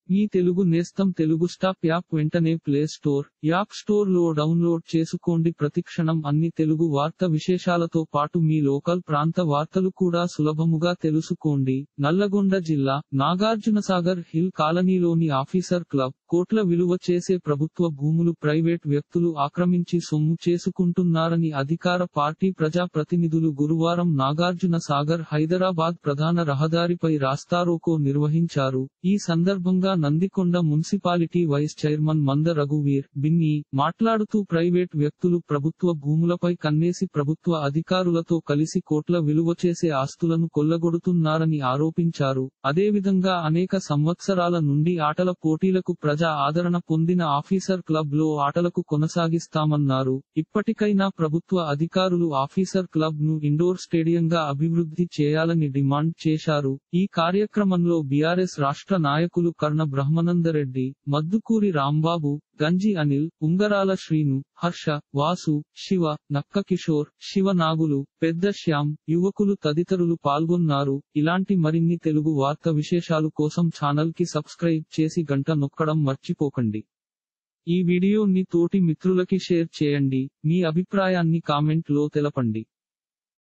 మీ తెలుగు నేస్తం Telugu stop app వెంటనే play store app store లో డౌన్లోడ్ చేసుకోండి ప్రతిక్షణం అన్ని తెలుగు వార్త విశేషాలతో పాటు మీ లోకల్ ప్రాంత వార్తలు కూడా సులభముగా తెలుసుకోండి నల్లగొండ జిల్లా నాగార్జునసాగర్ హిల్ కాలనీలోని ఆఫీసర్ క్లబ్ కోట్ల విలువ చేసే ప్రభుత్వ భూములు ప్రైవేట్ వ్యక్తులు ఆక్రమించి సొమ్ము చేసుకుంటున్నారని అధికార పార్టీ ప్రజా ప్రతినిధులు గురువారం నాగార్జున సాగర్ హైదరాబాద్ ప్రధాన రహదారిపై రాస్తారోకో నిర్వహించారు ఈ సందర్భంగా నందికొండ మున్సిపాలిటీ వైస్ చైర్మన్ మంద రఘువీర్ బిన్ని మాట్లాడుతూ ప్రైవేట్ వ్యక్తులు ప్రభుత్వ భూములపై కన్నేసి ప్రభుత్వ అధికారులతో కలిసి కోట్ల విలువ చేసే ఆస్తులను కొల్లగొడుతున్నారని ఆరోపించారు అదేవిధంగా అనేక సంవత్సరాల నుండి ఆటల పోటీలకు ప్రజా ఆదరణ పొందిన ఆఫీసర్ క్లబ్ లో ఆటలకు కొనసాగిస్తామన్నారు ఇప్పటికైనా ప్రభుత్వ అధికారులు ఆఫీసర్ క్లబ్ ను ఇండోర్ స్టేడియంగా అభివృద్ధి చేయాలని డిమాండ్ చేశారు ఈ కార్యక్రమంలో బీఆర్ఎస్ రాష్ట్ర నాయకులు కర్ణ బ్రహ్మనందరెడ్డి మద్దుకూరి రాంబాబు గంజి అనిల్ ఉంగరాల శ్రీను హర్ష వాసు శివ నక్క కిషోర్ శివ నాగులు పెద్ద శ్యామ్ యువకులు తదితరులు పాల్గొన్నారు ఇలాంటి మరిన్ని తెలుగు వార్త విశేషాలు కోసం ఛానల్ కి సబ్స్క్రైబ్ చేసి గంట నొక్కడం మర్చిపోకండి ఈ వీడియోని తోటి మిత్రులకి షేర్ చేయండి మీ అభిప్రాయాన్ని కామెంట్ లో తెలపండి